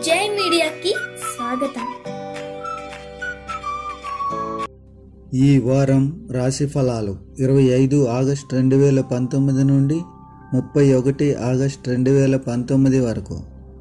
జై మీడియాకి స్వాగతం ఈ వారం రాశి ఫలాలు ఇరవై ఐదు ఆగస్ట్ రెండు వేల పంతొమ్మిది నుండి ముప్పై ఒకటి ఆగస్ట్ రెండు వేల పంతొమ్మిది వరకు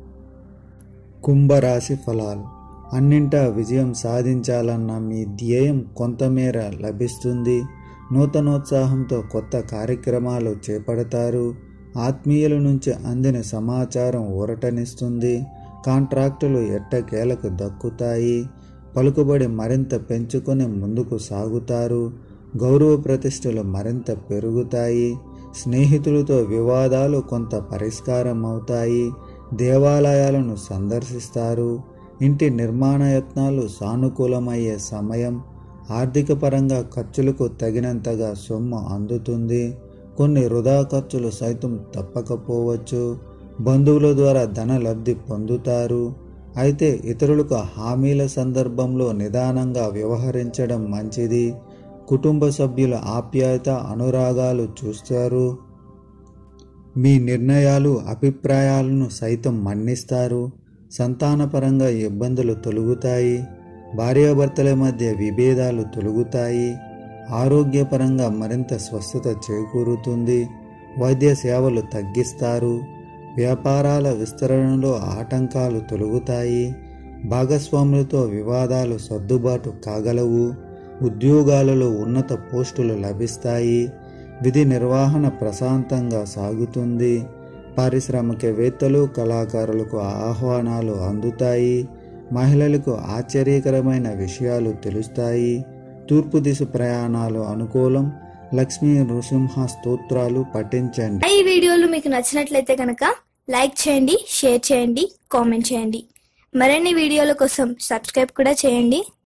కుంభరాశి ఫలాలు అన్నింటా విజయం సాధించాలన్న మీ ధ్యేయం కొంతమేర లభిస్తుంది నూతనోత్సాహంతో కొత్త కార్యక్రమాలు చేపడతారు ఆత్మీయుల నుంచి అందిన సమాచారం ఊరటనిస్తుంది కాంట్రాక్టులు ఎట్టకేలకు దక్కుతాయి పలుకుబడి మరింత పెంచుకొని ముందుకు సాగుతారు గౌరవ ప్రతిష్టలు మరింత పెరుగుతాయి స్నేహితులతో వివాదాలు కొంత పరిష్కారం అవుతాయి దేవాలయాలను సందర్శిస్తారు ఇంటి నిర్మాణ యత్నాలు సానుకూలమయ్యే సమయం ఆర్థిక పరంగా ఖర్చులకు తగినంతగా సొమ్ము అందుతుంది కొన్ని వృధా ఖర్చులు సైతం తప్పకపోవచ్చు బంధువుల ద్వారా ధన లబ్ధి పొందుతారు అయితే ఇతరులకు హామీల సందర్భంలో నిదానంగా వ్యవహరించడం మంచిది కుటుంబ సభ్యుల ఆప్యాయత అనురాగాలు చూస్తారు మీ నిర్ణయాలు అభిప్రాయాలను సైతం మన్నిస్తారు సంతానపరంగా ఇబ్బందులు తొలుగుతాయి భార్యాభర్తల మధ్య విభేదాలు తొలుగుతాయి ఆరోగ్యపరంగా మరింత స్వస్థత చేకూరుతుంది వైద్య సేవలు తగ్గిస్తారు వ్యాపారాల విస్తరణలో ఆటంకాలు తొలగుతాయి భాగస్వాములతో వివాదాలు సర్దుబాటు కాగలవు ఉద్యోగాలలో ఉన్నత పోస్టులు లభిస్తాయి విధి నిర్వహణ ప్రశాంతంగా సాగుతుంది పారిశ్రామికవేత్తలు కళాకారులకు ఆహ్వానాలు అందుతాయి మహిళలకు ఆశ్చర్యకరమైన విషయాలు తెలుస్తాయి తూర్పు దిశ ప్రయాణాలు అనుకూలం లక్ష్మీ నృసింహ స్తోత్రాలు పఠించండి ఈ వీడియోలు మీకు నచ్చినట్లయితే కనుక లైక్ చేయండి షేర్ చేయండి కామెంట్ చేయండి మరిన్ని వీడియోల కోసం సబ్స్క్రైబ్ కూడా చేయండి